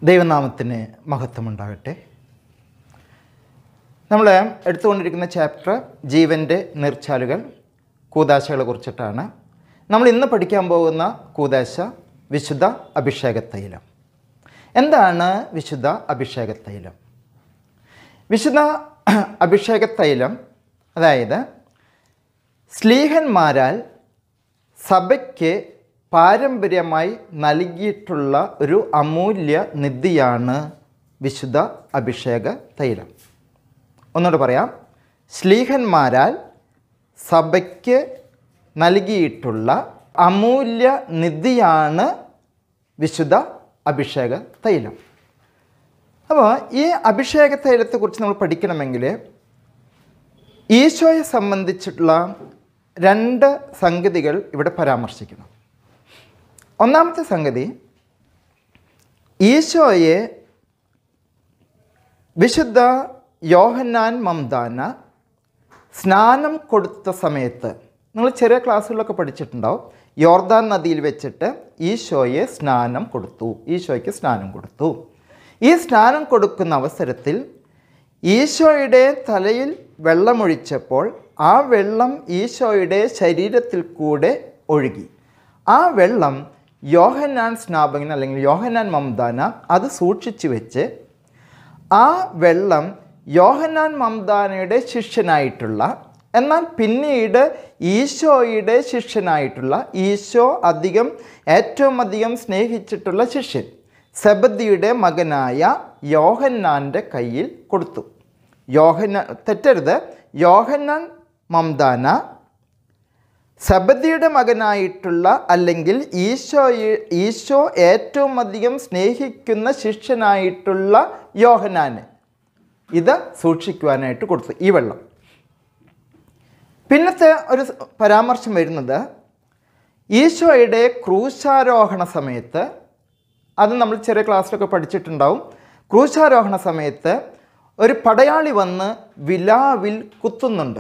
ദൈവനാമത്തിന് മഹത്വമുണ്ടാകട്ടെ നമ്മൾ എടുത്തുകൊണ്ടിരിക്കുന്ന ചാപ്റ്റർ ജീവൻ്റെ നീർച്ചാലുകൾ കൂതാശകളെ കുറിച്ചിട്ടാണ് നമ്മൾ ഇന്ന് പഠിക്കാൻ പോകുന്ന കൂതാശ വിശുദ്ധ അഭിഷേക തൈലം എന്താണ് വിശുദ്ധ അഭിഷേക തൈലം വിശുദ്ധ അഭിഷേക തൈലം അതായത് സ്ലീഹന്മാരാൽ സഭയ്ക്ക് പാരമ്പര്യമായി നൽകിയിട്ടുള്ള ഒരു അമൂല്യ നിധിയാണ് വിശുദ്ധ അഭിഷേക തൈലം ഒന്നുകൂടെ പറയാം ശ്ലീഹന്മാരാൽ സഭയ്ക്ക് നൽകിയിട്ടുള്ള അമൂല്യ നിധിയാണ് വിശുദ്ധ അഭിഷേക തൈലം അപ്പോൾ ഈ അഭിഷേക തൈലത്തെക്കുറിച്ച് നമ്മൾ പഠിക്കണമെങ്കിൽ ഈശോയെ സംബന്ധിച്ചിട്ടുള്ള രണ്ട് സംഗതികൾ ഇവിടെ പരാമർശിക്കണം ഒന്നാമത്തെ സംഗതി ഈശോയെ വിശുദ്ധ യോഹന്നാൻ മംദാന സ്നാനം കൊടുത്ത സമയത്ത് നിങ്ങൾ ചെറിയ ക്ലാസ്സുകളിലൊക്കെ പഠിച്ചിട്ടുണ്ടാവും യോർദാൻ നദിയിൽ വെച്ചിട്ട് ഈശോയെ സ്നാനം കൊടുത്തു ഈശോയ്ക്ക് സ്നാനം കൊടുത്തു ഈ സ്നാനം കൊടുക്കുന്ന അവസരത്തിൽ ഈശോയുടെ തലയിൽ വെള്ളമൊഴിച്ചപ്പോൾ ആ വെള്ളം ഈശോയുടെ ശരീരത്തിൽ കൂടെ ഒഴുകി ആ വെള്ളം യോഹന്നാൻ സ്നാപകൻ അല്ലെങ്കിൽ യോഹന്നാൻ മംദാന അത് സൂക്ഷിച്ചു വെച്ച് ആ വെള്ളം യോഹന്നാൻ മംദാനയുടെ ശിഷ്യനായിട്ടുള്ള എന്നാൽ പിന്നീട് ഈശോയുടെ ശിഷ്യനായിട്ടുള്ള ഈശോ അധികം ഏറ്റവും അധികം സ്നേഹിച്ചിട്ടുള്ള ശിഷ്യൻ സെബദിയുടെ മകനായ യോഹന്നാൻ്റെ കയ്യിൽ കൊടുത്തു യോഹന്ന തെറ്റരുത് യോഹന്നാൻ മംദാന സബദിയുടെ മകനായിട്ടുള്ള അല്ലെങ്കിൽ ഈശോ ഈശോ ഏറ്റവും അധികം സ്നേഹിക്കുന്ന ശിഷ്യനായിട്ടുള്ള യോഹനാന് ഇത് സൂക്ഷിക്കുവാനായിട്ട് കൊടുത്തു ഈ വെള്ളം പിന്നത്തെ ഒരു പരാമർശം വരുന്നത് ഈശോയുടെ ക്രൂശാരോഹണ സമയത്ത് അത് നമ്മൾ ചെറിയ ക്ലാസ്സിലൊക്കെ പഠിച്ചിട്ടുണ്ടാവും ക്രൂശാരോഹണ സമയത്ത് ഒരു പടയാളി വന്ന് വിലാവിൽ കുത്തുന്നുണ്ട്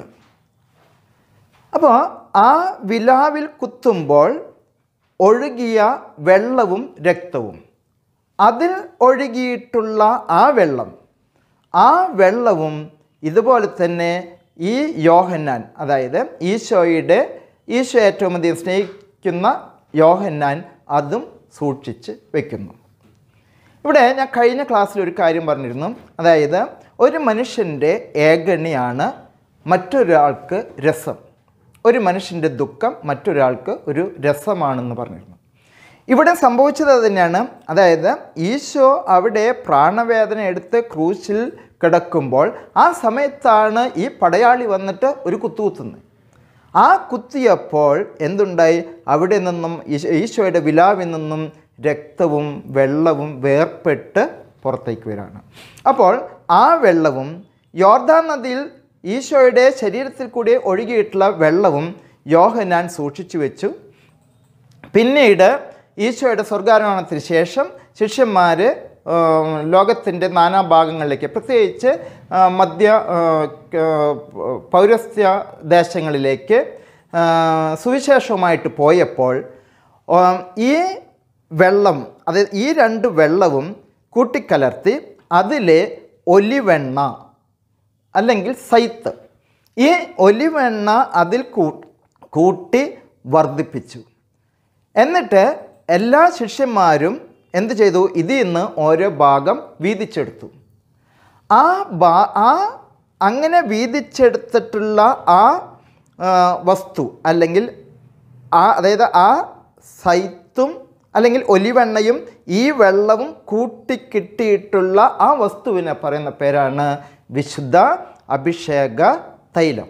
അപ്പോൾ ആ വിലാവിൽ കുത്തുമ്പോൾ ഒഴുകിയ വെള്ളവും രക്തവും അതിൽ ഒഴുകിയിട്ടുള്ള ആ വെള്ളം ആ വെള്ളവും ഇതുപോലെ തന്നെ ഈ യോഹന്നാൻ അതായത് ഈശോയുടെ ഈശോ ഏറ്റവും അധികം സ്നേഹിക്കുന്ന യോഹന്നാൻ അതും സൂക്ഷിച്ച് വെക്കുന്നു ഇവിടെ ഞാൻ കഴിഞ്ഞ ക്ലാസ്സിൽ ഒരു കാര്യം പറഞ്ഞിരുന്നു അതായത് ഒരു മനുഷ്യൻ്റെ ഏകണിയാണ് മറ്റൊരാൾക്ക് രസം ഒരു മനുഷ്യൻ്റെ ദുഃഖം മറ്റൊരാൾക്ക് ഒരു രസമാണെന്ന് പറഞ്ഞിരുന്നു ഇവിടെ സംഭവിച്ചത് അത് തന്നെയാണ് അതായത് ഈശോ അവിടെ പ്രാണവേദന എടുത്ത് ക്രൂശിൽ കിടക്കുമ്പോൾ ആ സമയത്താണ് ഈ പടയാളി വന്നിട്ട് ഒരു കുത്തുകുത്തുന്നത് ആ കുത്തിയപ്പോൾ എന്തുണ്ടായി അവിടെ നിന്നും ഈശോ ഈശോയുടെ വിലാവിൽ നിന്നും രക്തവും വെള്ളവും വേർപെട്ട് പുറത്തേക്ക് വരികയാണ് അപ്പോൾ ആ വെള്ളവും യോർദാൻ നദിയിൽ ഈശോയുടെ ശരീരത്തിൽ കൂടി ഒഴുകിയിട്ടുള്ള വെള്ളവും യോഹനാൻ സൂക്ഷിച്ചു വെച്ചു പിന്നീട് ഈശോയുടെ സ്വർഗാരോഹണത്തിന് ശേഷം ശിഷ്യന്മാർ ലോകത്തിൻ്റെ നാനാഭാഗങ്ങളിലേക്ക് പ്രത്യേകിച്ച് ആ, മധ്യ ആ, ക- പൗരസ്ത്യ ദേശങ്ങളിലേക്ക് ആ, സുവിശേഷവുമായിട്ട് പോയപ്പോൾ ആ, ഈ വെള്ളം അതായത് ഈ രണ്ട് വെള്ളവും കൂട്ടിക്കലർത്തി അതിലെ ഒലിവെണ്ണ അല്ലെങ്കിൽ സൈത്ത് ഈ ഒലിവെണ്ണ അതിൽ കൂ- കൂട്ടി വർദ്ധിപ്പിച്ചു എന്നിട്ട് എല്ലാ ശിഷ്യന്മാരും എന്ത് ചെയ്തു ഇതിൽ നിന്ന് ഓരോ ഭാഗം വീതിച്ചെടുത്തു ആ ബാ ആ അങ്ങനെ വീതിച്ചെടുത്തിട്ടുള്ള ആ ആ, വസ്തു അല്ലെങ്കിൽ ആ അതായത് ആ സൈത്തും അല്ലെങ്കിൽ ഒലിവെണ്ണയും ഈ വെള്ളവും കൂട്ടിക്കിട്ടിയിട്ടുള്ള ആ വസ്തുവിനെ പറയുന്ന പേരാണ് വിശുദ്ധ അഭിഷേക തൈലം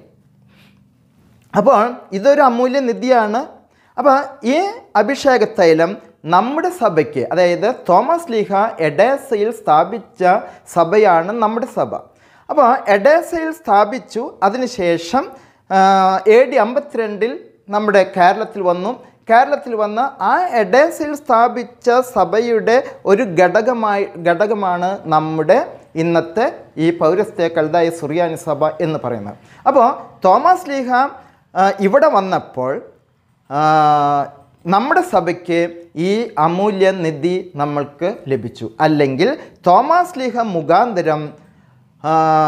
അപ്പോൾ ഇതൊരു അമൂല്യ നിധിയാണ് അപ്പോൾ ഈ അഭിഷേക തൈലം നമ്മുടെ സഭയ്ക്ക് അതായത് തോമസ് ലീഹ എഡേസയിൽ സ്ഥാപിച്ച സഭയാണ് നമ്മുടെ സഭ അപ്പോൾ എഡേസയിൽ സ്ഥാപിച്ചു അതിനുശേഷം എ ഡി അമ്പത്തിരണ്ടിൽ നമ്മുടെ കേരളത്തിൽ വന്നു കേരളത്തിൽ വന്ന് ആ എഡേസയിൽ സ്ഥാപിച്ച സഭയുടെ ഒരു ഘടകമായി ഘടകമാണ് നമ്മുടെ ഇന്നത്തെ ഈ പൗരസ്ത്യ കൽതായ സുറിയാനി സഭ എന്ന് പറയുന്നത് അപ്പോൾ തോമസ് ലീഹ ആ, ഇവിടെ വന്നപ്പോൾ ആ, നമ്മുടെ സഭയ്ക്ക് ഈ അമൂല്യ നിധി നമ്മൾക്ക് ലഭിച്ചു അല്ലെങ്കിൽ തോമാസ് ലീഹ മുഖാന്തരം ആ,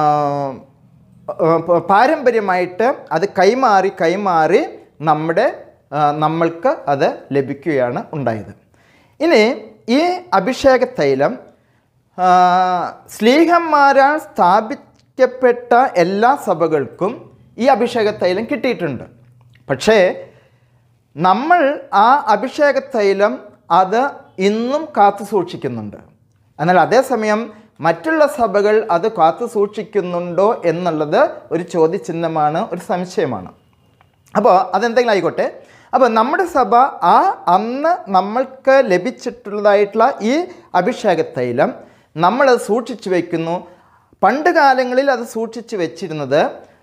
ആ, പ- പാരമ്പര്യമായിട്ട് അത് കൈമാറി കൈമാറി നമ്മുടെ ആ, നമ്മൾക്ക് അത് ലഭിക്കുകയാണ് ഉണ്ടായത് ഇനി ഈ അഭിഷേക തൈലം ആ, സ്ലീഹന്മാരാൽ സ്ഥാപിക്കപ്പെട്ട എല്ലാ സഭകൾക്കും ഈ അഭിഷേക തൈലം കിട്ടിയിട്ടുണ്ട് പക്ഷേ നമ്മൾ ആ അഭിഷേക തൈലം അത് ഇന്നും കാത്തു സൂക്ഷിക്കുന്നുണ്ട് എന്നാൽ അതേസമയം മറ്റുള്ള സഭകൾ അത് കാത്തു സൂക്ഷിക്കുന്നുണ്ടോ എന്നുള്ളത് ഒരു ചോദ്യചിഹ്നമാണ് ഒരു സംശയമാണ് അപ്പോൾ അതെന്തെങ്കിലും ആയിക്കോട്ടെ അപ്പോൾ നമ്മുടെ സഭ ആ അന്ന് നമ്മൾക്ക് ലഭിച്ചിട്ടുള്ളതായിട്ടുള്ള ഈ അഭിഷേക തൈലം നമ്മളത് സൂക്ഷിച്ചു വയ്ക്കുന്നു പണ്ട് കാലങ്ങളിൽ അത് സൂക്ഷിച്ചു വെച്ചിരുന്നത്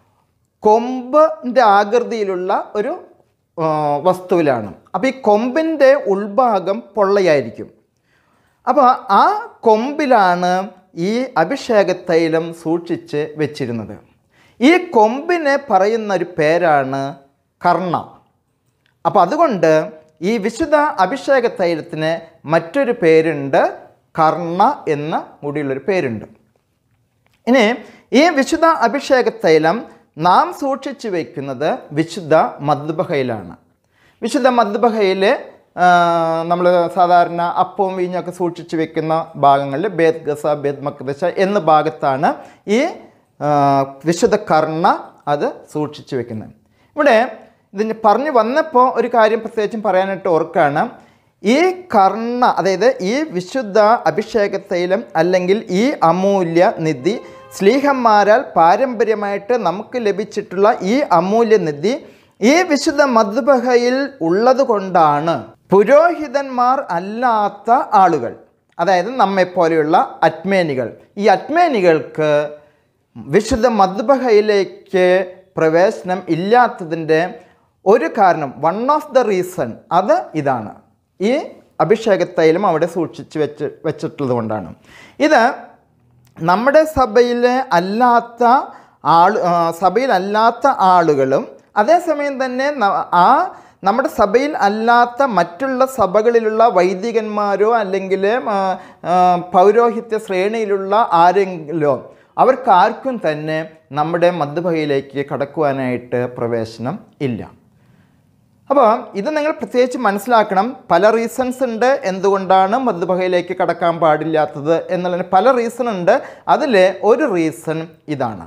കൊമ്പിൻ്റെ ആകൃതിയിലുള്ള ഒരു ആ, വസ്തുവിലാണ് അപ്പോൾ ഈ കൊമ്പിൻ്റെ ഉൾഭാഗം പൊള്ളയായിരിക്കും അപ്പോൾ ആ കൊമ്പിലാണ് ഈ അഭിഷേക തൈലം സൂക്ഷിച്ച് വെച്ചിരുന്നത് ഈ കൊമ്പിനെ പറയുന്ന ഒരു പേരാണ് കർണ അപ്പോൾ അതുകൊണ്ട് ഈ വിശുദ്ധ അഭിഷേക തൈലത്തിന് മറ്റൊരു പേരുണ്ട് കർണ എന്ന കൂടിയുള്ളൊരു പേരുണ്ട് ഇനി ഈ വിശുദ്ധ അഭിഷേക തൈലം നാം സൂക്ഷിച്ചു വയ്ക്കുന്നത് വിശുദ്ധ മദ്ബഹയിലാണ് വിശുദ്ധ മദ്ബഹയിൽ നമ്മൾ സാധാരണ അപ്പവും വീഞ്ഞൊക്കെ സൂക്ഷിച്ചു വെക്കുന്ന ഭാഗങ്ങളിൽ ബേദ് ഗസ ബേദ് മക്ദശ എന്ന ഭാഗത്താണ് ഈ ആ, വിശുദ്ധ കർണ അത് സൂക്ഷിച്ചു വെക്കുന്നത് ഇവിടെ ഇതിന് പറഞ്ഞു വന്നപ്പോൾ ഒരു കാര്യം പ്രത്യേകിച്ചും പറയാനായിട്ട് ഓർക്കാണ് ഈ കർണ അതായത് ഈ വിശുദ്ധ അഭിഷേക തൈലം അല്ലെങ്കിൽ ഈ അമൂല്യ നിധി സ്ലീഹന്മാരാൽ പാരമ്പര്യമായിട്ട് നമുക്ക് ലഭിച്ചിട്ടുള്ള ഈ അമൂല്യ നിധി ഈ വിശുദ്ധ മധുബഹയിൽ ഉള്ളത് കൊണ്ടാണ് പുരോഹിതന്മാർ അല്ലാത്ത ആളുകൾ അതായത് നമ്മെപ്പോലെയുള്ള അറ്റ്മേനികൾ ഈ അറ്റ്മേനികൾക്ക് വിശുദ്ധ മദ്ബഹയിലേക്ക് പ്രവേശനം ഇല്ലാത്തതിൻ്റെ ഒരു കാരണം വൺ ഓഫ് ദ റീസൺ അത് ഇതാണ് ഈ അഭിഷേക തൈലം അവിടെ സൂക്ഷിച്ച് വെച്ച് വെച്ചിട്ടുള്ളത് കൊണ്ടാണ് ഇത് നമ്മുടെ സഭയിലെ അല്ലാത്ത ആൾ ആ, സഭയിലല്ലാത്ത ആളുകളും അതേസമയം തന്നെ ന- ആ നമ്മുടെ സഭയിൽ അല്ലാത്ത മറ്റുള്ള സഭകളിലുള്ള വൈദികന്മാരോ അല്ലെങ്കിൽ ആ, ആ, പൗരോഹിത്യ ശ്രേണിയിലുള്ള ആരെങ്കിലോ അവർക്കാർക്കും തന്നെ നമ്മുടെ മദ്യഭയിലേക്ക് കടക്കുവാനായിട്ട് പ്രവേശനം ഇല്ല അപ്പോൾ ഇത് നിങ്ങൾ പ്രത്യേകിച്ച് മനസ്സിലാക്കണം പല റീസൺസ് ഉണ്ട് എന്തുകൊണ്ടാണ് മദ്യഭയിലേക്ക് കടക്കാൻ പാടില്ലാത്തത് എന്നുള്ളതിന് പല റീസൺ ഉണ്ട് അതിൽ ഒരു റീസൺ ഇതാണ്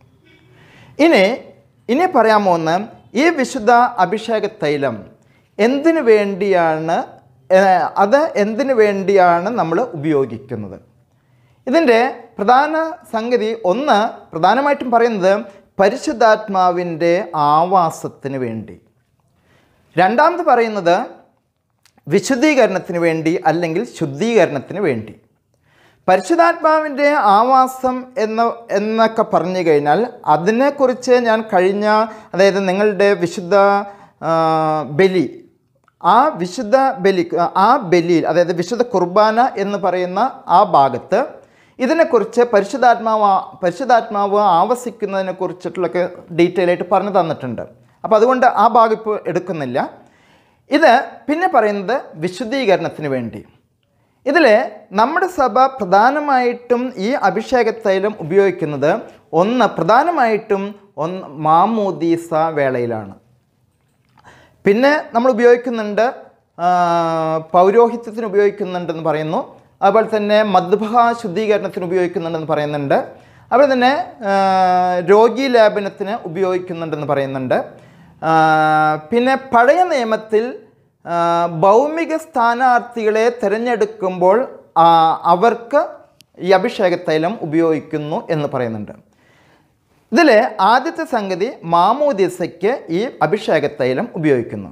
ഇനി ഇനി പറയാൻ പോകുന്ന ഈ വിശുദ്ധ അഭിഷേക തൈലം എന്തിനു വേണ്ടിയാണ് ഏഹ്, അത് എന്തിനു വേണ്ടിയാണ് നമ്മൾ ഉപയോഗിക്കുന്നത് ഇതിൻ്റെ പ്രധാന സംഗതി ഒന്ന് പ്രധാനമായിട്ടും പറയുന്നത് പരിശുദ്ധാത്മാവിൻ്റെ ആവാസത്തിന് വേണ്ടി രണ്ടാമത് പറയുന്നത് വിശുദ്ധീകരണത്തിന് വേണ്ടി അല്ലെങ്കിൽ ശുദ്ധീകരണത്തിന് വേണ്ടി പരിശുദ്ധാത്മാവിൻ്റെ ആവാസം എന്ന എന്നൊക്കെ പറഞ്ഞു കഴിഞ്ഞാൽ അതിനെക്കുറിച്ച് ഞാൻ കഴിഞ്ഞ അതായത് നിങ്ങളുടെ വിശുദ്ധ ആ, ബലി ആ വിശുദ്ധ ബലി ആ ബലിയിൽ അതായത് വിശുദ്ധ കുർബാന എന്ന് പറയുന്ന ആ ഭാഗത്ത് ഇതിനെക്കുറിച്ച് പരിശുദ്ധാത്മാവ് പരിശുദ്ധാത്മാവ് ആവസിക്കുന്നതിനെ കുറിച്ചിട്ടുള്ളൊക്കെ ഡീറ്റെയിൽ ആയിട്ട് പറഞ്ഞു തന്നിട്ടുണ്ട് അപ്പോൾ അതുകൊണ്ട് ആ ഭാഗം ഇപ്പോൾ എടുക്കുന്നില്ല ഇത് പിന്നെ പറയുന്നത് വിശുദ്ധീകരണത്തിന് വേണ്ടി ഇതിൽ നമ്മുടെ സഭ പ്രധാനമായിട്ടും ഈ അഭിഷേക തൈലം ഉപയോഗിക്കുന്നത് ഒന്ന് പ്രധാനമായിട്ടും ഒന്ന് മാമോദീസ വേളയിലാണ് പിന്നെ നമ്മൾ ഉപയോഗിക്കുന്നുണ്ട് ആ, പൗരോഹിത്യത്തിന് ഉപയോഗിക്കുന്നുണ്ടെന്ന് പറയുന്നു അതുപോലെ തന്നെ മദ്ഭ ശുദ്ധീകരണത്തിന് ഉപയോഗിക്കുന്നുണ്ടെന്ന് പറയുന്നുണ്ട് അതുപോലെ തന്നെ ആ, രോഗി ലേപനത്തിന് ഉപയോഗിക്കുന്നുണ്ടെന്ന് പറയുന്നുണ്ട് ആ, പിന്നെ പഴയ നിയമത്തിൽ ആ, ഭൗമിക സ്ഥാനാർത്ഥികളെ തിരഞ്ഞെടുക്കുമ്പോൾ ആ, അവർക്ക് ഈ അഭിഷേക തൈലം ഉപയോഗിക്കുന്നു എന്ന് പറയുന്നുണ്ട് ഇതിൽ ആദ്യത്തെ സംഗതി മാമോദീസയ്ക്ക് ഈ അഭിഷേക തൈലം ഉപയോഗിക്കുന്നു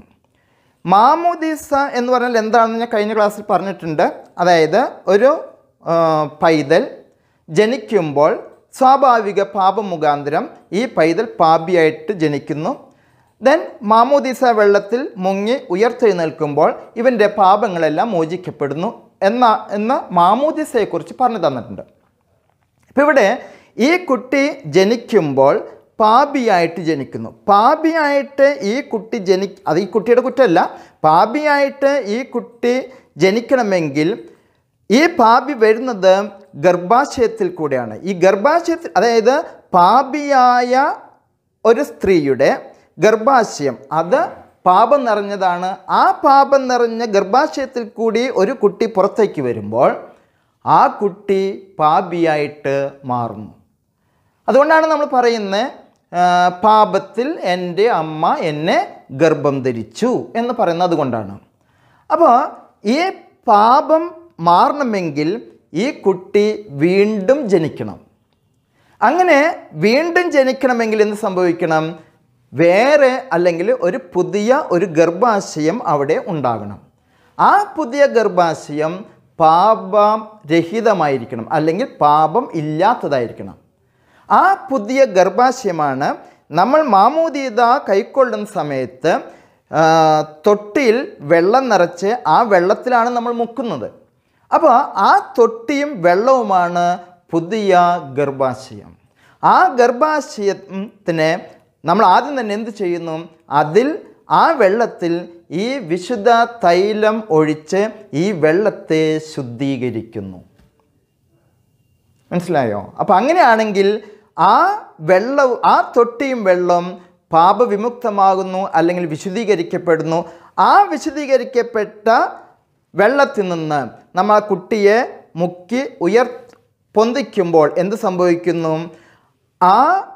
മാമോദീസ എന്ന് പറഞ്ഞാൽ എന്താണെന്ന് ഞാൻ കഴിഞ്ഞ ക്ലാസ്സിൽ പറഞ്ഞിട്ടുണ്ട് അതായത് ഒരു ആ, പൈതൽ ജനിക്കുമ്പോൾ സ്വാഭാവിക പാപമുഖാന്തരം ഈ പൈതൽ പാപിയായിട്ട് ജനിക്കുന്നു ദെൻ മാമോദീസ വെള്ളത്തിൽ മുങ്ങി ഉയർത്തെഴുന്നേൽക്കുമ്പോൾ ഇവൻ്റെ പാപങ്ങളെല്ലാം മോചിക്കപ്പെടുന്നു എന്ന എന്ന മാമോദീസയെക്കുറിച്ച് പറഞ്ഞു തന്നിട്ടുണ്ട് ഇപ്പം ഇവിടെ ഈ കുട്ടി ജനിക്കുമ്പോൾ പാപിയായിട്ട് ജനിക്കുന്നു പാപിയായിട്ട് ഈ കുട്ടി ജനി അത് ഈ കുട്ടിയുടെ കുറ്റമല്ല പാപിയായിട്ട് ഈ കുട്ടി ജനിക്കണമെങ്കിൽ ഈ പാപി വരുന്നത് ഗർഭാശയത്തിൽ കൂടെയാണ് ഈ ഗർഭാശയത്തിൽ അതായത് പാപിയായ ഒരു സ്ത്രീയുടെ ഗർഭാശയം അത് പാപം നിറഞ്ഞതാണ് ആ പാപം നിറഞ്ഞ ഗർഭാശയത്തിൽ കൂടി ഒരു കുട്ടി പുറത്തേക്ക് വരുമ്പോൾ ആ കുട്ടി പാപിയായിട്ട് മാറുന്നു അതുകൊണ്ടാണ് നമ്മൾ പറയുന്നത് ആ, പാപത്തിൽ എൻ്റെ അമ്മ എന്നെ ഗർഭം ധരിച്ചു എന്ന് പറയുന്നത് അതുകൊണ്ടാണ് അപ്പോൾ ഈ പാപം മാറണമെങ്കിൽ ഈ കുട്ടി വീണ്ടും ജനിക്കണം അങ്ങനെ വീണ്ടും ജനിക്കണമെങ്കിൽ എന്ത് സംഭവിക്കണം വേറെ അല്ലെങ്കിൽ ഒരു പുതിയ ഒരു ഗർഭാശയം അവിടെ ഉണ്ടാകണം ആ പുതിയ ഗർഭാശയം പാപം രഹിതമായിരിക്കണം അല്ലെങ്കിൽ പാപം ഇല്ലാത്തതായിരിക്കണം ആ പുതിയ ഗർഭാശയമാണ് നമ്മൾ മാമോദീത കൈക്കൊള്ളുന്ന സമയത്ത് ആ, തൊട്ടിയിൽ വെള്ളം നിറച്ച് ആ വെള്ളത്തിലാണ് നമ്മൾ മുക്കുന്നത് അപ്പോൾ ആ തൊട്ടിയും വെള്ളവുമാണ് പുതിയ ഗർഭാശയം ആ ഗർഭാശയത്തിനെ നമ്മൾ ആദ്യം തന്നെ എന്ത് ചെയ്യുന്നു അതിൽ ആ വെള്ളത്തിൽ ഈ വിശുദ്ധ തൈലം ഒഴിച്ച് ഈ വെള്ളത്തെ ശുദ്ധീകരിക്കുന്നു മനസ്സിലായോ അപ്പം അങ്ങനെയാണെങ്കിൽ ആ വെള്ളവും ആ തൊട്ടിയും വെള്ളം പാപവിമുക്തമാകുന്നു അല്ലെങ്കിൽ വിശുദ്ധീകരിക്കപ്പെടുന്നു ആ വിശുദ്ധീകരിക്കപ്പെട്ട വെള്ളത്തിൽ നിന്ന് നമ്മൾ ആ കുട്ടിയെ മുക്കി ഉയർ പൊന്തിക്കുമ്പോൾ എന്ത് സംഭവിക്കുന്നു ആ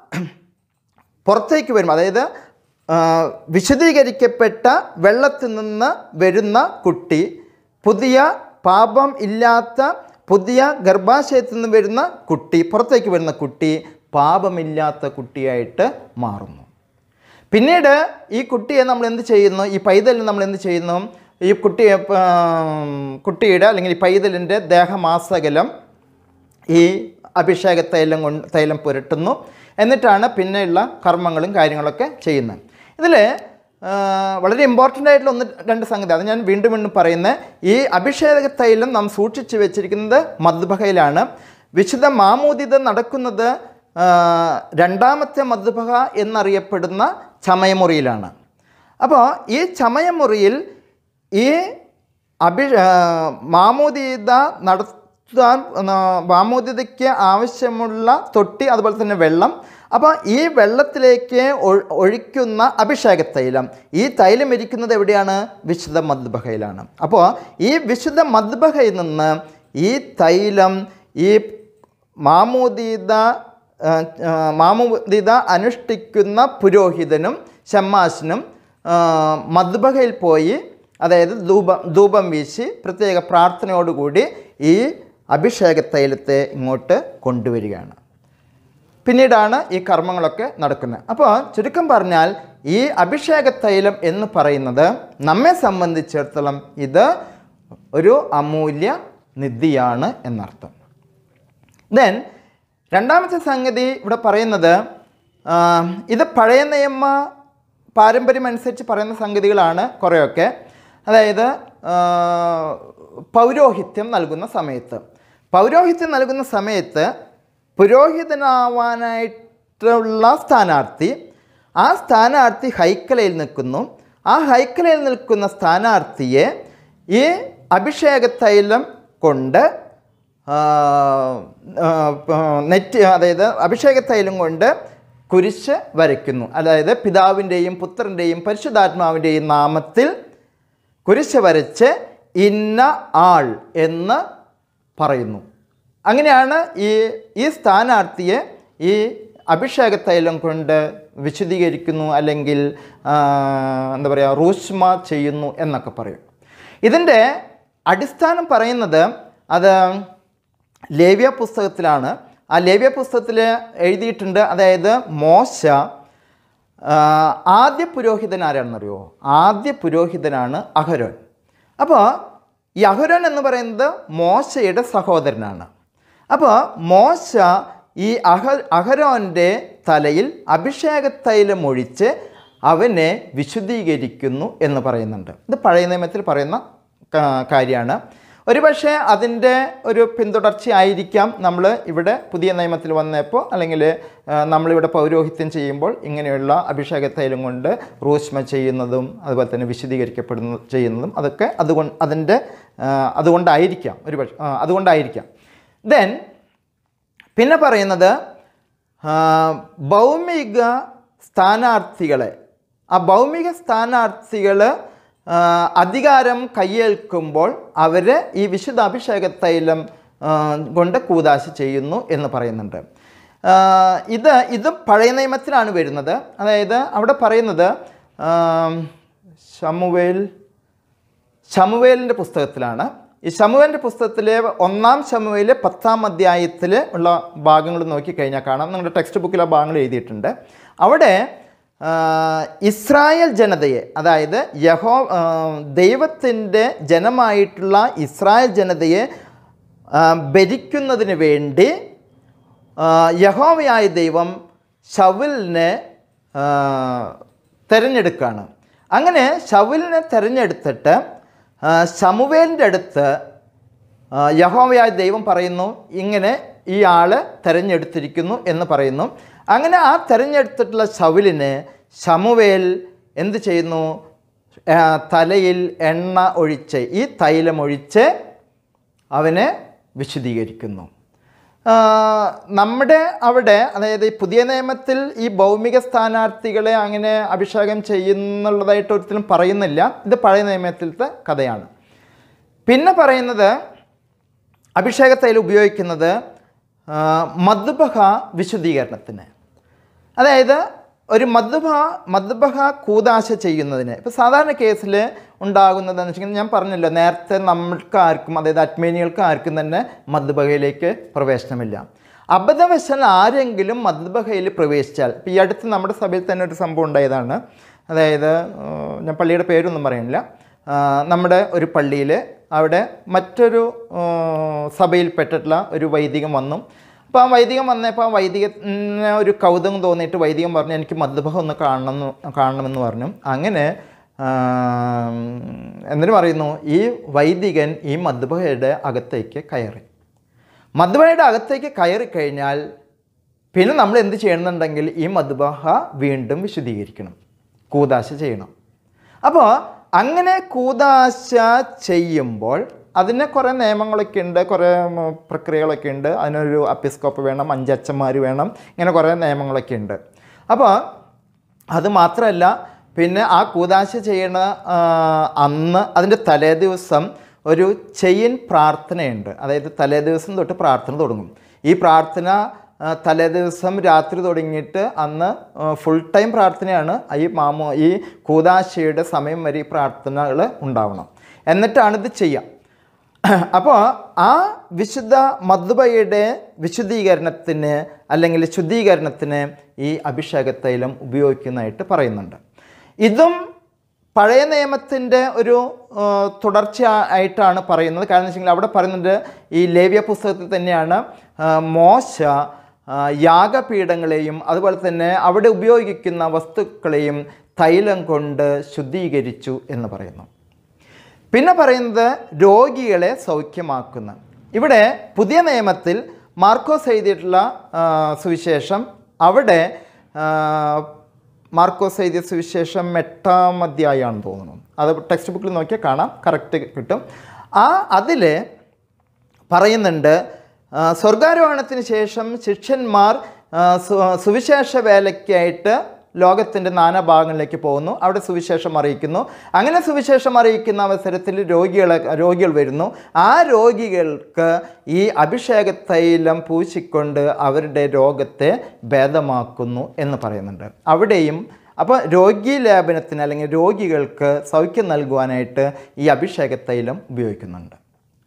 പുറത്തേക്ക് വരും അതായത് ആ, വിശദീകരിക്കപ്പെട്ട വെള്ളത്തിൽ നിന്ന് വരുന്ന കുട്ടി പുതിയ പാപം ഇല്ലാത്ത പുതിയ ഗർഭാശയത്തിൽ നിന്ന് വരുന്ന കുട്ടി പുറത്തേക്ക് വരുന്ന കുട്ടി പാപമില്ലാത്ത കുട്ടിയായിട്ട് മാറുന്നു പിന്നീട് ഈ കുട്ടിയെ നമ്മൾ എന്ത് ചെയ്യുന്നു ഈ പൈതലിന് നമ്മൾ എന്ത് ചെയ്യുന്നു ഈ കുട്ടിയെ ആ, കുട്ടിയുടെ അല്ലെങ്കിൽ ഈ പൈതലിൻ്റെ ദേഹമാസകലം ഈ അഭിഷേക തൈലം കൊണ്ട് തൈലം പുരട്ടുന്നു എന്നിട്ടാണ് പിന്നെയുള്ള കർമ്മങ്ങളും കാര്യങ്ങളൊക്കെ ചെയ്യുന്നത് ഇതിൽ വളരെ ഇമ്പോർട്ടൻ്റ് ആയിട്ടുള്ള ഒന്ന് രണ്ട് സംഗതി അത് ഞാൻ വീണ്ടും വീണ്ടും പറയുന്നത് ഈ അഭിഷേക തൈലം നാം സൂക്ഷിച്ച് വെച്ചിരിക്കുന്നത് മദ്ബഹയിലാണ് വിശുദ്ധ മാമോദിത നടക്കുന്നത് ആ, രണ്ടാമത്തെ മദ്ബഹ എന്നറിയപ്പെടുന്ന ചമയമുറിയിലാണ് അപ്പോൾ ഈ ചമയമുറിയിൽ ഈ അഭി ആ, മാമോദീത നടത്താൻ ആ, മാമോദീതയ്ക്ക് ആവശ്യമുള്ള തൊട്ടി അതുപോലെ തന്നെ വെള്ളം അപ്പോൾ ഈ വെള്ളത്തിലേക്ക് ഒഴ്- ഒഴിക്കുന്ന അഭിഷേക തൈലം ഈ തൈലം ഇരിക്കുന്നത് എവിടെയാണ് വിശുദ്ധ മദ്ബഹയിലാണ് അപ്പോൾ ഈ വിശുദ്ധ മദ്ബഹയിൽ നിന്ന് ഈ തൈലം ഈ മാമോദീത ആ, ആ, മാമോദീത അനുഷ്ഠിക്കുന്ന പുരോഹിതനും ഷമ്മാശനും മദ്ബഹയിൽ പോയി അതായത് ധൂപം ധൂപം വീശി പ്രത്യേക പ്രാർത്ഥനയോടുകൂടി ഈ അഭിഷേക തൈലത്തെ ഇങ്ങോട്ട് കൊണ്ടുവരികയാണ് പിന്നീടാണ് ഈ കർമ്മങ്ങളൊക്കെ നടക്കുന്നത് അപ്പോൾ ചുരുക്കം പറഞ്ഞാൽ ഈ അഭിഷേക തൈലം എന്ന് പറയുന്നത് നമ്മെ സംബന്ധിച്ചിടത്തോളം ഇത് ഒരു അമൂല്യ നിധിയാണ് എന്നർത്ഥം ദെൻ രണ്ടാമത്തെ സംഗതി ഇവിടെ പറയുന്നത് ആ, ഇത് പഴയ നിയമ പാരമ്പര്യം അനുസരിച്ച് പറയുന്ന സംഗതികളാണ് കുറേയൊക്കെ അതായത് ആ, പൗരോഹിത്യം നൽകുന്ന സമയത്ത് പൗരോഹിത്യം നൽകുന്ന സമയത്ത് പുരോഹിതനാവാനായിട്ടുള്ള സ്ഥാനാർത്ഥി ആ സ്ഥാനാർത്ഥി ഹൈക്കലയിൽ നിൽക്കുന്നു ആ ഹൈക്കലയിൽ നിൽക്കുന്ന സ്ഥാനാർത്ഥിയെ ഈ അഭിഷേക തൈലം കൊണ്ട് ആ, ആ, ആ, നെറ്റ് അതായത് അഭിഷേക തൈലം കൊണ്ട് കുരിശ് വരയ്ക്കുന്നു അതായത് പിതാവിൻ്റെയും പുത്രൻ്റെയും പരിശുദ്ധാത്മാവിൻ്റെയും നാമത്തിൽ കുരിശ് വരച്ച് ഇന്ന ആൾ എന്ന് പറയുന്നു അങ്ങനെയാണ് ഈ ഈ സ്ഥാനാർത്ഥിയെ ഈ അഭിഷേക തൈലം കൊണ്ട് വിശദീകരിക്കുന്നു അല്ലെങ്കിൽ ആ, എന്താ പറയുക റൂഷ്മ ചെയ്യുന്നു എന്നൊക്കെ പറയും ഇതിൻ്റെ അടിസ്ഥാനം പറയുന്നത് അത് ലേവ്യ പുസ്തകത്തിലാണ് ആ ലേവ്യ പുസ്തകത്തിൽ എഴുതിയിട്ടുണ്ട് അതായത് മോശ ആ, ആദ്യ പുരോഹിതൻ ആരാണെന്നറിയോ ആദ്യ പുരോഹിതനാണ് അഹരോൻ അപ്പോൾ ഈ അഹരോൻ എന്ന് പറയുന്നത് മോശയുടെ സഹോദരനാണ് അപ്പോൾ മോശ ഈ അഹ അഹരോൻ്റെ തലയിൽ അഭിഷേക തൈലം ഒഴിച്ച് അവനെ വിശുദ്ധീകരിക്കുന്നു എന്ന് പറയുന്നുണ്ട് ഇത് പഴയ നിയമത്തിൽ പറയുന്ന കാര്യമാണ് ഒരുപക്ഷെ അതിൻ്റെ ഒരു പിന്തുടർച്ചയായിരിക്കാം നമ്മൾ ഇവിടെ പുതിയ നിയമത്തിൽ വന്നപ്പോൾ അല്ലെങ്കിൽ ആ, നമ്മളിവിടെ പൗരോഹിത്യം ചെയ്യുമ്പോൾ ഇങ്ങനെയുള്ള അഭിഷേക തൈലം കൊണ്ട് റൂഷ്മ ചെയ്യുന്നതും അതുപോലെ തന്നെ വിശദീകരിക്കപ്പെടുന്ന ചെയ്യുന്നതും അതൊക്കെ അതുകൊണ്ട് അതിൻ്റെ ആ, അതുകൊണ്ടായിരിക്കാം ഒരു പക്ഷേ അതുകൊണ്ടായിരിക്കാം ദെൻ പിന്നെ പറയുന്നത് ആ, ഭൗമിക സ്ഥാനാർത്ഥികളെ ആ ഭൗമിക സ്ഥാനാർത്ഥികൾ അധികാരം കയ്യേൽക്കുമ്പോൾ അവർ ഈ വിശുദ്ധ അഭിഷേക തൈലം ആ, കൊണ്ട് കൂതാശ ചെയ്യുന്നു എന്ന് പറയുന്നുണ്ട് ആ, ഇത് ഇത് പഴയ നിയമത്തിലാണ് വരുന്നത് അതായത് അവിടെ പറയുന്നത് ആ, ശമുവേൽ ശമുവേലിൻ്റെ പുസ്തകത്തിലാണ് ഈ ശമുവേലിൻ്റെ പുസ്തകത്തിലെ ഒന്നാം ശമുവേല് പത്താം അധ്യായത്തിൽ ഉള്ള ഭാഗങ്ങൾ നോക്കിക്കഴിഞ്ഞാൽ കാണാം നിങ്ങളുടെ ടെക്സ്റ്റ് ബുക്കിൽ ആ ഭാഗങ്ങൾ എഴുതിയിട്ടുണ്ട് അവിടെ ആ, ഇസ്രായേൽ ജനതയെ അതായത് യഹോ ദൈവത്തിൻ്റെ ജനമായിട്ടുള്ള ഇസ്രായേൽ ജനതയെ ആ, ഭരിക്കുന്നതിന് വേണ്ടി ആ, യഹോവയായ ദൈവം ഷവുലിനെ ആ, തിരഞ്ഞെടുക്കുകയാണ് അങ്ങനെ ഷവുലിനെ തിരഞ്ഞെടുത്തിട്ട് ആ, ശമുവേലിൻ്റെ അടുത്ത് ആ, യഹോവയായ ദൈവം പറയുന്നു ഇങ്ങനെ ഈ ആള് തിരഞ്ഞെടുത്തിരിക്കുന്നു എന്ന് പറയുന്നു അങ്ങനെ ആ തിരഞ്ഞെടുത്തിട്ടുള്ള ശൗലിന് ശമുവേൽ എന്ത് ചെയ്യുന്നു ആ, തലയിൽ എണ്ണ ഒഴിച്ച് ഈ തൈലം ഒഴിച്ച് അവനെ വിശദീകരിക്കുന്നു ആ, നമ്മുടെ അവിടെ അതായത് ഈ പുതിയ നിയമത്തിൽ ഈ ഭൗമിക സ്ഥാനാർത്ഥികളെ അങ്ങനെ അഭിഷേകം ചെയ്യുന്നുള്ളതായിട്ട് ഒരിക്കലും പറയുന്നില്ല ഇത് പഴയ നിയമത്തിലത്തെ കഥയാണ് പിന്നെ പറയുന്നത് അഭിഷേകത്തൈൽ ഉപയോഗിക്കുന്നത് ആ, മദ്ബഹ വിശുദ്ധീകരണത്തിന് അതായത് ഒരു മദ്ബഹ മദ്ബഹ കൂതാശ ചെയ്യുന്നതിന് ഇപ്പോൾ സാധാരണ കേസിൽ ഉണ്ടാകുന്നതെന്ന് വെച്ചിട്ടുണ്ടെങ്കിൽ ഞാൻ പറഞ്ഞല്ലോ നേരത്തെ നമ്മൾക്ക് ആർക്കും അതായത് അറ്റ്മേനികൾക്ക് ആർക്കും തന്നെ മദ്ബഹയിലേക്ക് പ്രവേശനമില്ല അബദ്ധവശാൽ ആരെങ്കിലും മദ്ബഹയിൽ പ്രവേശിച്ചാൽ ഇപ്പോൾ ഈ അടുത്ത് നമ്മുടെ സഭയിൽ തന്നെ ഒരു സംഭവം ഉണ്ടായതാണ് അതായത് ആ, ഞാൻ പള്ളിയുടെ പേരൊന്നും പറയുന്നില്ല ആ, നമ്മുടെ ഒരു പള്ളിയിൽ അവിടെ മറ്റൊരു ആ, സഭയിൽപ്പെട്ടിട്ടുള്ള ഒരു വൈദികം വന്നു അപ്പോൾ ആ വൈദികം വന്നപ്പോൾ ആ വൈദികത്തിന് ഒരു കൗതുകം തോന്നിയിട്ട് വൈദികം പറഞ്ഞു എനിക്ക് മദ്ബഹ ഒന്ന് കാണണം കാണണമെന്ന് പറഞ്ഞു അങ്ങനെ ആ, എന്നിട്ട് പറയുന്നു ഈ വൈദികൻ ഈ മദ്ബഹയുടെ അകത്തേക്ക് കയറി മദ്ബഹയുടെ അകത്തേക്ക് കയറി കഴിഞ്ഞാൽ പിന്നെ നമ്മൾ എന്ത് ചെയ്യണമെന്നുണ്ടെങ്കിൽ ഈ മദ്ബഹ വീണ്ടും വിശദീകരിക്കണം കൂതാശ ചെയ്യണം അപ്പോൾ അങ്ങനെ കൂതാശ ചെയ്യുമ്പോൾ അതിന് കുറേ നിയമങ്ങളൊക്കെ ഉണ്ട് കുറേ ഉം, പ്രക്രിയകളൊക്കെ ഉണ്ട് അതിനൊരു അപ്പിസ്കോപ്പ് വേണം അഞ്ചച്ചന്മാർ വേണം ഇങ്ങനെ കുറേ നിയമങ്ങളൊക്കെ ഉണ്ട് അപ്പോൾ അത് മാത്രമല്ല പിന്നെ ആ കൂതാശ ചെയ്യണ ആ, അന്ന് അതിൻ്റെ തലേ ദിവസം ഒരു ചെയിൻ പ്രാർത്ഥനയുണ്ട് അതായത് തലേ ദിവസം തൊട്ട് പ്രാർത്ഥന തുടങ്ങും ഈ പ്രാർത്ഥന ആ, തലേ ദിവസം രാത്രി തുടങ്ങിയിട്ട് അന്ന് ഫുൾ ടൈം പ്രാർത്ഥനയാണ് ഈ മാമോ ഈ കൂതാശയുടെ സമയം വരെ ഈ പ്രാർത്ഥനകൾ ഉണ്ടാവണം എന്നിട്ടാണ് ഇത് ചെയ്യുക അപ്പോൾ ആ വിശുദ്ധ മധുബയുടെ വിശുദ്ധീകരണത്തിന് അല്ലെങ്കിൽ ശുദ്ധീകരണത്തിന് ഈ അഭിഷേക തൈലം ഉപയോഗിക്കുന്നതായിട്ട് പറയുന്നുണ്ട് ഇതും പഴയ നിയമത്തിൻ്റെ ഒരു ആ, തുടർച്ച ആയിട്ടാണ് പറയുന്നത് കാരണം വെച്ചെങ്കിൽ അവിടെ പറയുന്നുണ്ട് ഈ ലേവ്യ പുസ്തകത്തിൽ തന്നെയാണ് ആ, മോശ ആ, യാഗപീഠങ്ങളെയും അതുപോലെ തന്നെ അവിടെ ഉപയോഗിക്കുന്ന വസ്തുക്കളെയും തൈലം കൊണ്ട് ശുദ്ധീകരിച്ചു എന്ന് പറയുന്നു പിന്നെ പറയുന്നത് രോഗികളെ സൗഖ്യമാക്കുന്ന ഇവിടെ പുതിയ നിയമത്തിൽ മാർക്കോസ് എഴുതിയിട്ടുള്ള ആ, സുവിശേഷം അവിടെ ആ, മാർക്കോസ് എഴുതിയ സുവിശേഷം എട്ടാം അധ്യായമാണെന്ന് തോന്നുന്നു അത് ടെക്സ്റ്റ് ബുക്കിൽ നോക്കിയാൽ കാണാം കറക്റ്റ് കിട്ടും ആ അതിൽ പറയുന്നുണ്ട് ആ, സ്വർഗാരോഹണത്തിന് ശേഷം ശിഷ്യന്മാർ ആ, സു- സുവിശേഷ വേലയ്ക്കായിട്ട് ലോകത്തിൻ്റെ നാനാഭാഗങ്ങളിലേക്ക് പോകുന്നു അവിടെ സുവിശേഷം അറിയിക്കുന്നു അങ്ങനെ സുവിശേഷം അറിയിക്കുന്ന അവസരത്തിൽ രോഗികളെ രോഗികൾ വരുന്നു ആ രോഗികൾക്ക് ഈ അഭിഷേക തൈലം പൂശിക്കൊണ്ട് അവരുടെ രോഗത്തെ ഭേദമാക്കുന്നു എന്ന് പറയുന്നുണ്ട് അവിടെയും അപ്പോൾ രോഗി ലേപനത്തിന് അല്ലെങ്കിൽ രോഗികൾക്ക് സൗഖ്യം നൽകുവാനായിട്ട് ഈ അഭിഷേക തൈലം ഉപയോഗിക്കുന്നുണ്ട്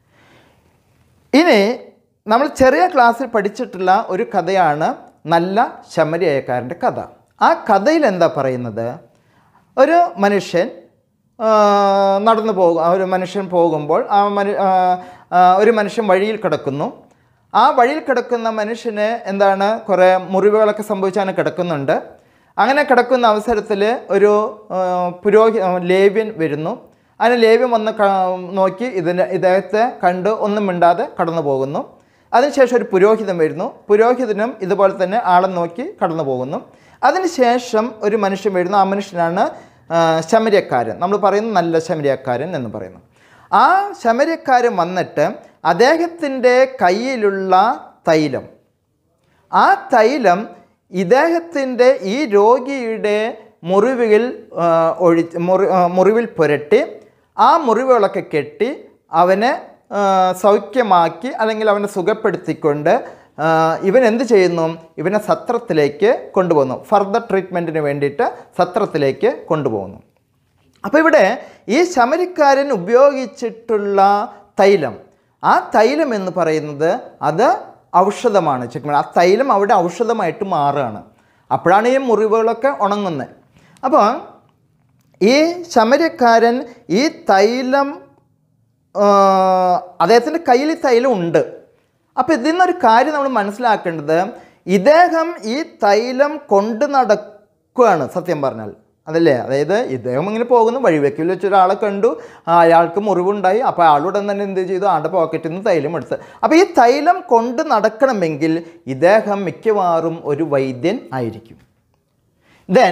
ഇനി നമ്മൾ ചെറിയ ക്ലാസ്സിൽ പഠിച്ചിട്ടുള്ള ഒരു കഥയാണ് നല്ല ശമരിയക്കാരൻ്റെ കഥ ആ കഥയിൽ എന്താ പറയുന്നത് ഒരു മനുഷ്യൻ ആ, നടന്നു പോകും ഒരു മനുഷ്യൻ പോകുമ്പോൾ ആ മനു ആ, ആ, ഒരു മനുഷ്യൻ വഴിയിൽ കിടക്കുന്നു ആ വഴിയിൽ കിടക്കുന്ന മനുഷ്യന് എന്താണ് കുറേ മുറിവുകളൊക്കെ സംഭവിച്ചാണ് കിടക്കുന്നുണ്ട് അങ്ങനെ കിടക്കുന്ന അവസരത്തിൽ ഒരു ആ, പുരോഹി ആ, ലേവ്യൻ വരുന്നു അതിന് ലേവ്യം വന്ന് ക- നോക്കി ഇതിന് ഇദ്ദേഹത്തെ കണ്ട് ഒന്നും മിണ്ടാതെ കടന്നു പോകുന്നു അതിനുശേഷം ഒരു പുരോഹിതൻ വരുന്നു പുരോഹിതനും ഇതുപോലെ തന്നെ ആളെ നോക്കി കടന്നു പോകുന്നു അതിനുശേഷം ഒരു മനുഷ്യൻ വരുന്നു ആ മനുഷ്യനാണ് ആ, ശമര്യക്കാരൻ നമ്മൾ പറയുന്ന നല്ല ശമര്യക്കാരൻ എന്ന് പറയുന്നു ആ ശമര്യക്കാരൻ വന്നിട്ട് അദ്ദേഹത്തിൻ്റെ കയ്യിലുള്ള തൈലം ആ തൈലം ഇദ്ദേഹത്തിൻ്റെ ഈ രോഗിയുടെ മുറിവിൽ ആ, ഒഴി മുറി ആ, മുറിവിൽ പുരട്ടി ആ മുറിവുകളൊക്കെ കെട്ടി അവനെ ആ, സൗഖ്യമാക്കി അല്ലെങ്കിൽ അവനെ സുഖപ്പെടുത്തിക്കൊണ്ട് ആ, ഇവൻ എന്ത് ചെയ്യുന്നു ഇവനെ സത്രത്തിലേക്ക് കൊണ്ടുപോകുന്നു ഫർദർ ട്രീറ്റ്മെൻറ്റിന് വേണ്ടിയിട്ട് സത്രത്തിലേക്ക് കൊണ്ടുപോകുന്നു അപ്പോൾ ഇവിടെ ഈ ശമരിക്കാരൻ ഉപയോഗിച്ചിട്ടുള്ള തൈലം ആ തൈലം എന്ന് പറയുന്നത് അത് ഔഷധമാണ് ശരിക്കും പറഞ്ഞാൽ ആ തൈലം അവിടെ ഔഷധമായിട്ട് മാറുകയാണ് അപ്പോഴാണ് ഈ മുറിവുകളൊക്കെ ഉണങ്ങുന്നത് അപ്പോൾ ഈ ശമരക്കാരൻ ഈ തൈലം ആ, അദ്ദേഹത്തിൻ്റെ കയ്യിൽ ഈ തൈലം ഉണ്ട് അപ്പോൾ ഇതിൽ നിന്നൊരു കാര്യം നമ്മൾ മനസ്സിലാക്കേണ്ടത് ഇദ്ദേഹം ഈ തൈലം കൊണ്ട് നടക്കുകയാണ് സത്യം പറഞ്ഞാൽ അതല്ലേ അതായത് ഇദ്ദേഹം ഇങ്ങനെ പോകുന്നു വഴിവെക്കിൽ വെച്ച് ഒരാളെ കണ്ടു ആ, അയാൾക്ക് മുറിവുണ്ടായി അപ്പോൾ അയാളുടെ തന്നെ എന്ത് ചെയ്തു ആളുടെ പോക്കറ്റിൽ നിന്ന് തൈലം എടുത്ത് അപ്പോൾ ഈ തൈലം കൊണ്ട് നടക്കണമെങ്കിൽ ഇദ്ദേഹം മിക്കവാറും ഒരു വൈദ്യൻ ആയിരിക്കും ദെൻ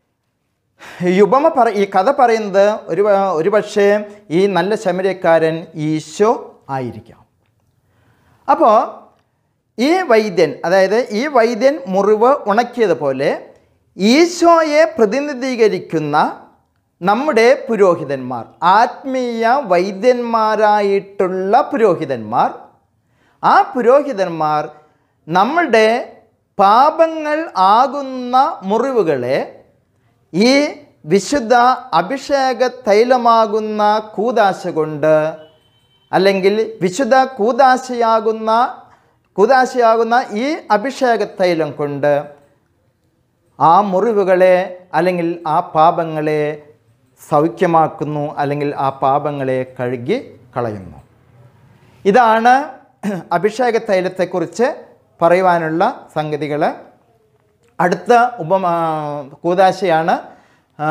ഈ ഉപമ പറ ഈ കഥ പറയുന്നത് ഒരു വ- ഒരു പക്ഷേ ഈ നല്ല ശമരക്കാരൻ ഈശോ ആയിരിക്കാം അപ്പോൾ ഈ വൈദ്യൻ അതായത് ഈ വൈദ്യൻ മുറിവ് ഉണക്കിയതുപോലെ ഈശോയെ പ്രതിനിധീകരിക്കുന്ന നമ്മുടെ പുരോഹിതന്മാർ ആത്മീയ വൈദ്യന്മാരായിട്ടുള്ള പുരോഹിതന്മാർ ആ പുരോഹിതന്മാർ നമ്മളുടെ പാപങ്ങൾ ആകുന്ന മുറിവുകളെ ഈ വിശുദ്ധ അഭിഷേക തൈലമാകുന്ന കൂതാശ കൊണ്ട് അല്ലെങ്കിൽ വിശുദ്ധ കൂതാശയാകുന്ന കൂതാശയാകുന്ന ഈ അഭിഷേക തൈലം കൊണ്ട് ആ മുറിവുകളെ അല്ലെങ്കിൽ ആ പാപങ്ങളെ സൗഖ്യമാക്കുന്നു അല്ലെങ്കിൽ ആ പാപങ്ങളെ കഴുകി കളയുന്നു ഇതാണ് അഭിഷേക തൈലത്തെക്കുറിച്ച് പറയുവാനുള്ള സംഗതികൾ അടുത്ത ഉപമ കൂതാശയാണ് ആ,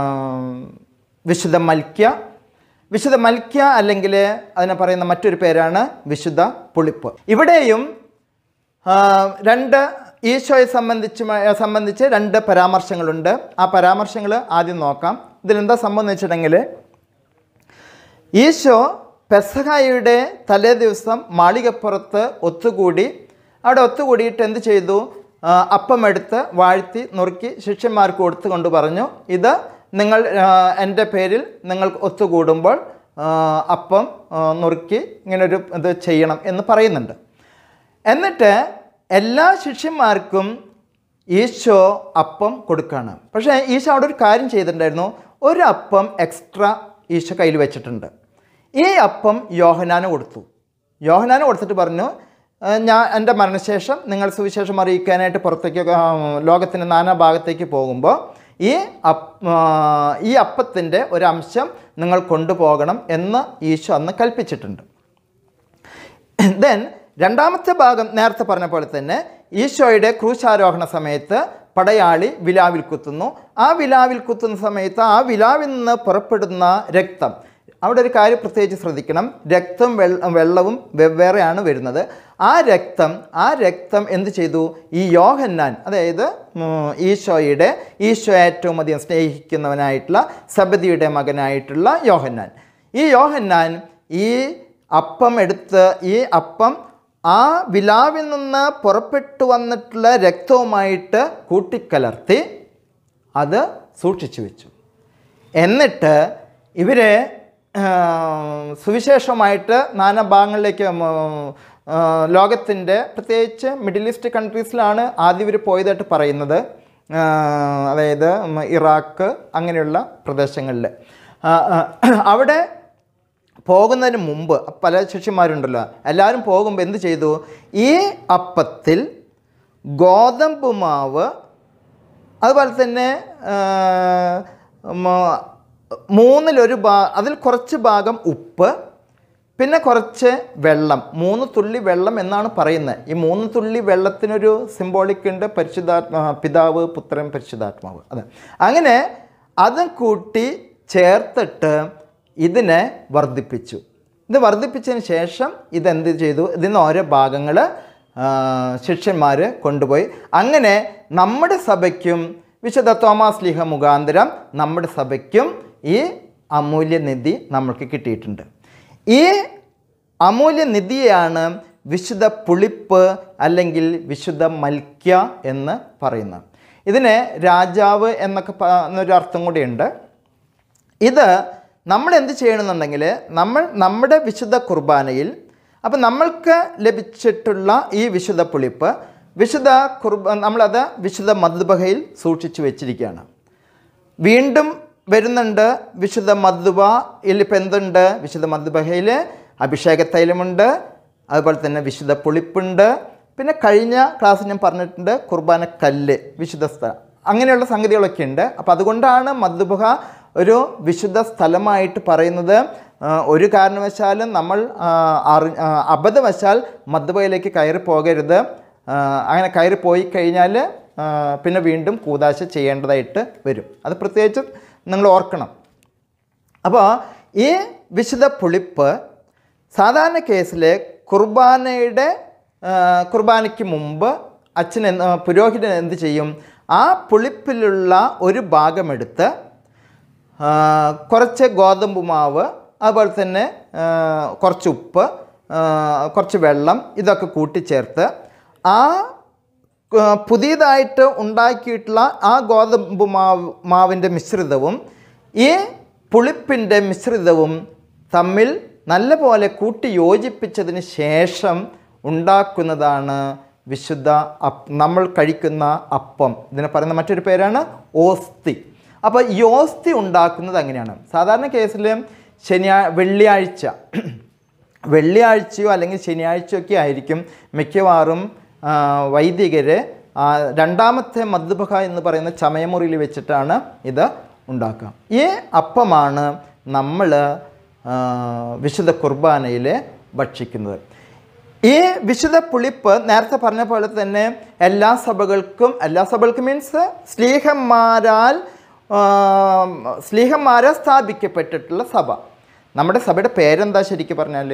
വിശുദ്ധ മൽക്യ വിശുദ്ധ മൽക്യ അല്ലെങ്കിൽ അതിനെ പറയുന്ന മറ്റൊരു പേരാണ് വിശുദ്ധ പുളിപ്പ് ഇവിടെയും ആ, രണ്ട് ഈശോയെ സംബന്ധിച്ച് സംബന്ധിച്ച് രണ്ട് പരാമർശങ്ങളുണ്ട് ആ പരാമർശങ്ങൾ ആദ്യം നോക്കാം ഇതിലെന്താ സംഭവം എന്ന് വെച്ചിട്ടുണ്ടെങ്കിൽ ഈശോ പെസഹായുടെ തലേ ദിവസം മാളികപ്പുറത്ത് ഒത്തുകൂടി അവിടെ ഒത്തുകൂടിയിട്ട് എന്ത് ചെയ്തു ആ, അപ്പമെടുത്ത് വാഴ്ത്തി നുറുക്കി ശിഷ്യന്മാർക്ക് കൊടുത്തു കൊണ്ട് പറഞ്ഞു ഇത് നിങ്ങൾ ആ, എൻ്റെ പേരിൽ നിങ്ങൾ ഒത്തുകൂടുമ്പോൾ ആ, അപ്പം ആ, നുറുക്കി ഇങ്ങനൊരു ഇത് ചെയ്യണം എന്ന് പറയുന്നുണ്ട് എന്നിട്ട് എല്ലാ ശിഷ്യന്മാർക്കും ഈശോ അപ്പം കൊടുക്കുകയാണ് പക്ഷേ ഈശോ അവിടെ ഒരു കാര്യം ചെയ്തിട്ടുണ്ടായിരുന്നു ഒരു അപ്പം എക്സ്ട്രാ ഈശോ കയ്യിൽ വെച്ചിട്ടുണ്ട് ഈ അപ്പം യോഹനാന് കൊടുത്തു യോഹനാന് കൊടുത്തിട്ട് പറഞ്ഞു "ആ, ഞാൻ എൻ്റെ മരണശേഷം നിങ്ങൾ സുവിശേഷം അറിയിക്കാനായിട്ട് പുറത്തേക്ക് ആ, ലോകത്തിൻ്റെ നാനാ ഭാഗത്തേക്ക് പോകുമ്പോൾ ഈ അപ്പ് ആ, ഈ അപ്പത്തിൻ്റെ ഒരു അംശം നിങ്ങൾ കൊണ്ടുപോകണം എന്ന് ഈശോ അന്ന് കൽപ്പിച്ചിട്ടുണ്ട് ദെൻ രണ്ടാമത്തെ ഭാഗം നേരത്തെ പറഞ്ഞ പോലെ തന്നെ ഈശോയുടെ ക്രൂശാരോഹണ സമയത്ത് പടയാളി വിലാവിൽ കുത്തുന്നു ആ വിലാവിൽ കുത്തുന്ന സമയത്ത് ആ വിലാവിൽ നിന്ന് പുറപ്പെടുന്ന രക്തം അവിടെ ഒരു കാര്യം പ്രത്യേകിച്ച് ശ്രദ്ധിക്കണം രക്തം വെള്ള വെള്ളവും വെവ്വേറെയാണ് വരുന്നത് ആ രക്തം ആ രക്തം എന്ത് ചെയ്തു ഈ യോഹന്നാൻ അതായത് ഉം, ഈശോയുടെ ഈശോ ഏറ്റവും അധികം സ്നേഹിക്കുന്നവനായിട്ടുള്ള സബദിയുടെ മകനായിട്ടുള്ള യോഹന്നാൻ ഈ യോഹന്നാൻ ഈ അപ്പം എടുത്ത് ഈ അപ്പം ആ വിലാവിൽ നിന്ന് പുറപ്പെട്ടു വന്നിട്ടുള്ള രക്തവുമായിട്ട് കൂട്ടിക്കലർത്തി അത് സൂക്ഷിച്ചു വെച്ചു എന്നിട്ട് ഇവരെ സുവിശേഷമായിട്ട് നാനാ ഭാഗങ്ങളിലേക്ക് ലോകത്തിൻ്റെ പ്രത്യേകിച്ച് മിഡിൽ ഈസ്റ്റ് കൺട്രീസിലാണ് ആദ്യം ഇവർ പോയതായിട്ട് പറയുന്നത് ആ, അതായത് ഉം, ഇറാഖ് അങ്ങനെയുള്ള പ്രദേശങ്ങളിൽ ആ, ആ, അവിടെ പോകുന്നതിന് മുമ്പ് പല ശിഷ്യന്മാരുണ്ടല്ലോ എല്ലാവരും പോകുമ്പോൾ എന്ത് ചെയ്തു ഈ അപ്പത്തിൽ ഗോതമ്പ് മാവ് അതുപോലെ തന്നെ ആ, മ- മൂന്നിലൊരു ഭാ അതിൽ കുറച്ച് ഭാഗം ഉപ്പ് പിന്നെ കുറച്ച് വെള്ളം മൂന്ന് തുള്ളി വെള്ളം എന്നാണ് പറയുന്നത് ഈ മൂന്ന് തുള്ളി വെള്ളത്തിനൊരു സിംബോളിക് ഉണ്ട് പരിശുദ്ധാത്മാ പിതാവ് പുത്രൻ പരിശുദ്ധാത്മാവ് അതെ അങ്ങനെ അതും കൂട്ടി ചേർത്തിട്ട് ഇതിനെ വർദ്ധിപ്പിച്ചു ഇത് വർദ്ധിപ്പിച്ചതിന് ശേഷം ഇതെന്ത് ചെയ്തു ഇതിന്ന് ഓരോ ഭാഗങ്ങൾ ശിഷ്യന്മാർ കൊണ്ടുപോയി അങ്ങനെ നമ്മുടെ സഭയ്ക്കും വിശുദ്ധ തോമാസ് ലീഹ മുഖാന്തരം നമ്മുടെ സഭയ്ക്കും ഈ അമൂല്യനിധി നമ്മൾക്ക് കിട്ടിയിട്ടുണ്ട് ഈ അമൂല്യനിധിയാണ് വിശുദ്ധ പുളിപ്പ് അല്ലെങ്കിൽ വിശുദ്ധ മൽക്യ എന്ന് പറയുന്നത് ഇതിന് രാജാവ് എന്നൊക്കെ പ- എന്നൊരു അർത്ഥം കൂടിയുണ്ട് ഇത് നമ്മൾ എന്ത് ചെയ്യണമെന്നുണ്ടെങ്കിൽ നമ്മൾ നമ്മുടെ വിശുദ്ധ കുർബാനയിൽ അപ്പം നമ്മൾക്ക് ലഭിച്ചിട്ടുള്ള ഈ വിശുദ്ധ പുളിപ്പ് വിശുദ്ധ കുർബ നമ്മളത് വിശുദ്ധ മദ്ബഹയിൽ സൂക്ഷിച്ചു വെച്ചിരിക്കുകയാണ് വീണ്ടും വരുന്നുണ്ട് വിശുദ്ധ മദ്ബ ഇപ്പം എന്തുണ്ട് വിശുദ്ധ മദ്ബഹയിൽ അഭിഷേക തൈലമുണ്ട് അതുപോലെ തന്നെ വിശുദ്ധ പുളിപ്പുണ്ട് പിന്നെ കഴിഞ്ഞ ക്ലാസ്സിൽ ഞാൻ പറഞ്ഞിട്ടുണ്ട് കുർബാന കല്ല് വിശുദ്ധ സ്ഥലം അങ്ങനെയുള്ള സംഗതികളൊക്കെ ഉണ്ട് അപ്പോൾ അതുകൊണ്ടാണ് മദ്ബുഹ ഒരു വിശുദ്ധ സ്ഥലമായിട്ട് പറയുന്നത് ആ, ഒരു കാരണവശാലും നമ്മൾ ആ, അറി ആ, അബദ്ധവശാൽ മദ്ബയിലേക്ക് കയറി പോകരുത് ആ, അങ്ങനെ കയറി പോയി കഴിഞ്ഞാൽ ആ, പിന്നെ വീണ്ടും കൂതാശ ചെയ്യേണ്ടതായിട്ട് വരും അത് പ്രത്യേകിച്ച് നിങ്ങൾ ഓർക്കണം അപ്പോൾ ഈ വിശുദ്ധ പുളിപ്പ് സാധാരണ കേസിൽ കുർബാനയുടെ ആ, കുർബാനയ്ക്ക് മുമ്പ് അച്ഛൻ എന്ത് പുരോഹിതൻ എന്ത് ചെയ്യും ആ പുളിപ്പിലുള്ള ഒരു ഭാഗമെടുത്ത് ആ, കുറച്ച് ഗോതമ്പ് മാവ് അതുപോലെ തന്നെ ആ, കുറച്ച് ഉപ്പ് ആ, കുറച്ച് വെള്ളം ഇതൊക്കെ കൂട്ടിച്ചേർത്ത് ആ ആ, പുതിയതായിട്ട് ഉണ്ടാക്കിയിട്ടുള്ള ആ ഗോതമ്പ് മാവ് മാവിൻ്റെ മിശ്രിതവും ഈ പുളിപ്പിൻ്റെ മിശ്രിതവും തമ്മിൽ നല്ലപോലെ കൂട്ടി യോജിപ്പിച്ചതിന് ശേഷം ഉണ്ടാക്കുന്നതാണ് വിശുദ്ധ അപ്പ് നമ്മൾ കഴിക്കുന്ന അപ്പം ഇതിനെ പറയുന്ന മറ്റൊരു പേരാണ് ഓസ്തി അപ്പോൾ ഈ ഓസ്തി ഉണ്ടാക്കുന്നത് അങ്ങനെയാണ് സാധാരണ കേസിൽ ശനിയാ വെള്ളിയാഴ്ച വെള്ളിയാഴ്ചയോ അല്ലെങ്കിൽ ശനിയാഴ്ചയോ ഒക്കെ ആയിരിക്കും മിക്കവാറും വൈദികർ രണ്ടാമത്തെ മദ്ബഹ എന്ന് പറയുന്ന ചമയമുറിയിൽ വെച്ചിട്ടാണ് ഇത് ഉണ്ടാക്കുക ഈ അപ്പമാണ് നമ്മൾ വിശുദ്ധ കുർബാനയിൽ ഭക്ഷിക്കുന്നത് ഈ വിശുദ്ധ പുളിപ്പ് നേരത്തെ പറഞ്ഞ പോലെ തന്നെ എല്ലാ സഭകൾക്കും എല്ലാ സഭകൾക്കും മീൻസ് സ്ലീഹന്മാരാൽ ആ, സ്ലീഹന്മാരാൽ സ്ഥാപിക്കപ്പെട്ടിട്ടുള്ള സഭ നമ്മുടെ സഭയുടെ പേരെന്താ ശരിക്കും പറഞ്ഞാൽ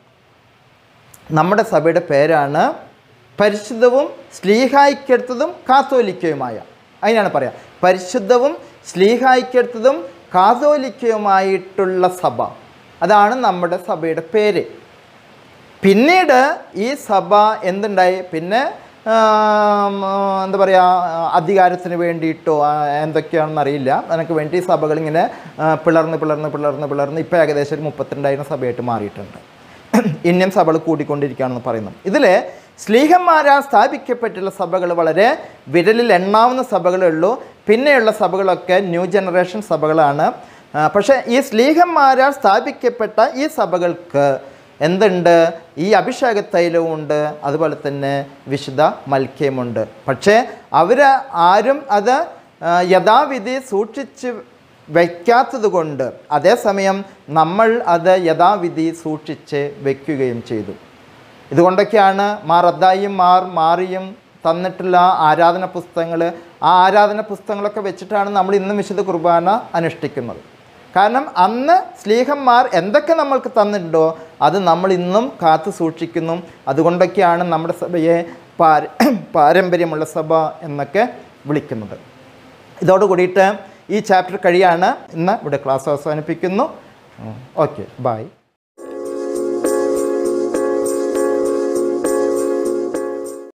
നമ്മുടെ സഭയുടെ പേരാണ് പരിശുദ്ധവും സ്ലീഹായിക്കെടുത്തതും കാത്തോലിക്കയുമായ അതിനാണ് പറയാം പരിശുദ്ധവും സ്ലീഹായിക്കെടുത്തതും കാതോലിക്കയുമായിട്ടുള്ള സഭ അതാണ് നമ്മുടെ സഭയുടെ പേര് പിന്നീട് ഈ സഭ എന്തുണ്ടായി പിന്നെ ആം, എന്താ പറയുക അധികാരത്തിന് വേണ്ടിയിട്ടോ ആ, എന്തൊക്കെയാണെന്ന് അറിയില്ല അതിനൊക്കെ വേണ്ടി സഭകൾ ഇങ്ങനെ ആ, പിളർന്ന് പിളർന്ന് പിളർന്ന് പിളർന്ന് ഇപ്പോൾ ഏകദേശം ഒരു മുപ്പത്തിരണ്ടായിരം സഭയായിട്ട് മാറിയിട്ടുണ്ട് ഇന്ത്യൻ സഭകൾ കൂടിക്കൊണ്ടിരിക്കുകയാണെന്ന് പറയുന്നു ഇതിൽ സ്ലീഹന്മാരാൽ സ്ഥാപിക്കപ്പെട്ടുള്ള സഭകൾ വളരെ വിരലിൽ എണ്ണാവുന്ന സഭകളേ ഉള്ളൂ പിന്നെയുള്ള സഭകളൊക്കെ ന്യൂ ജനറേഷൻ സഭകളാണ് ആ, പക്ഷേ ഈ സ്ലീഹന്മാരാൽ സ്ഥാപിക്കപ്പെട്ട ഈ സഭകൾക്ക് എന്തുണ്ട് ഈ അഭിഷേക തൈലവും ഉണ്ട് അതുപോലെ തന്നെ വിശുദ്ധ മൽക്യമുണ്ട് പക്ഷേ അവർ ആരും അത് ആ, യഥാവിധി സൂക്ഷിച്ച് വയ്ക്കാത്തത് കൊണ്ട് അതേസമയം നമ്മൾ അത് യഥാവിധി സൂക്ഷിച്ച് വയ്ക്കുകയും ചെയ്തു ഇതുകൊണ്ടൊക്കെയാണ് മാർ അദ്ദായും മാർ മാറിയും തന്നിട്ടുള്ള ആരാധന പുസ്തകങ്ങൾ ആ ആരാധന പുസ്തകങ്ങളൊക്കെ വെച്ചിട്ടാണ് നമ്മൾ ഇന്നും വിശുദ്ധ കുർബാന അനുഷ്ഠിക്കുന്നത് കാരണം അന്ന് സ്ലീഹന്മാർ എന്തൊക്കെ നമ്മൾക്ക് തന്നിട്ടുണ്ടോ അത് നമ്മൾ ഇന്നും കാത്തു സൂക്ഷിക്കുന്നു അതുകൊണ്ടൊക്കെയാണ് നമ്മുടെ സഭയെ പാര പാരമ്പര്യമുള്ള സഭ എന്നൊക്കെ വിളിക്കുന്നത് ഇതോട് കൂടിയിട്ട് ഈ ചാപ്റ്റർ കഴിയാണ് ഇന്ന് ഇവിടെ ക്ലാസ് അവസാനിപ്പിക്കുന്നു ഓക്കെ ബൈ